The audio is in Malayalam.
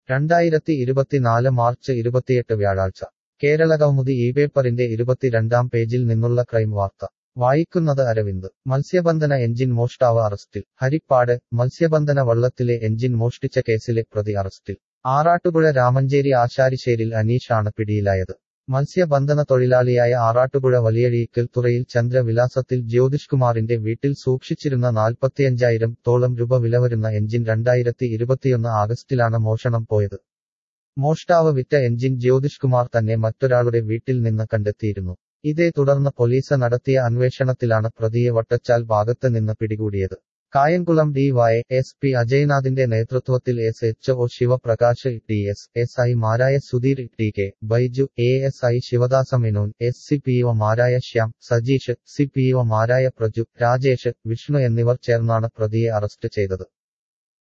രണ്ടായിരത്തി ഇരുപത്തിനാല് മാർച്ച് ഇരുപത്തിയെട്ട് വ്യാഴാഴ്ച കേരള കൗമുദി ഈ പേപ്പറിന്റെ ഇരുപത്തിരണ്ടാം പേജിൽ നിന്നുള്ള ക്രൈം വാർത്ത വായിക്കുന്നത് അരവിന്ദ് മത്സ്യബന്ധന എഞ്ചിൻ മോഷ്ടാവ് അറസ്റ്റിൽ ഹരിപ്പാട് മത്സ്യബന്ധന വള്ളത്തിലെ എഞ്ചിൻ മോഷ്ടിച്ച കേസിലെ പ്രതി അറസ്റ്റിൽ ആറാട്ടുപുഴ രാമഞ്ചേരി ആശാരിശ്ശേരിൽ അനീഷാണ് പിടിയിലായത് മത്സ്യബന്ധന തൊഴിലാളിയായ ആറാട്ടുപുഴ വലിയഴീക്കൽ തുറയിൽ ചന്ദ്രവിലാസത്തിൽ ജ്യോതിഷ് കുമാറിന്റെ വീട്ടിൽ സൂക്ഷിച്ചിരുന്ന നാൽപ്പത്തിയഞ്ചായിരം തോളം രൂപ വില വരുന്ന എഞ്ചിൻ രണ്ടായിരത്തി ഇരുപത്തിയൊന്ന് ആഗസ്റ്റിലാണ് മോഷണം പോയത് മോഷ്ടാവ് വിറ്റ എഞ്ചിൻ ജ്യോതിഷ് കുമാർ തന്നെ മറ്റൊരാളുടെ വീട്ടിൽ നിന്ന് കണ്ടെത്തിയിരുന്നു ഇതേ തുടർന്ന് പോലീസ് നടത്തിയ അന്വേഷണത്തിലാണ് പ്രതിയെ വട്ടച്ചാൽ ഭാഗത്ത് നിന്ന് പിടികൂടിയത് Kayamkulam D Y S P അജയ്നാഥിന്റെ നേതൃത്വത്തിൽ S H O Sivaprakash T S S I മാരായ Sudheer T K Baiju A S I Sivadasa Menon S C P O മാരായ Shyam Sajeesh C P O മാരായ പ്രജു രാജേഷ് വിഷ്ണു എന്നിവർ ചേർന്നാണ് പ്രതിയെ അറസ്റ്റ് ചെയ്തത്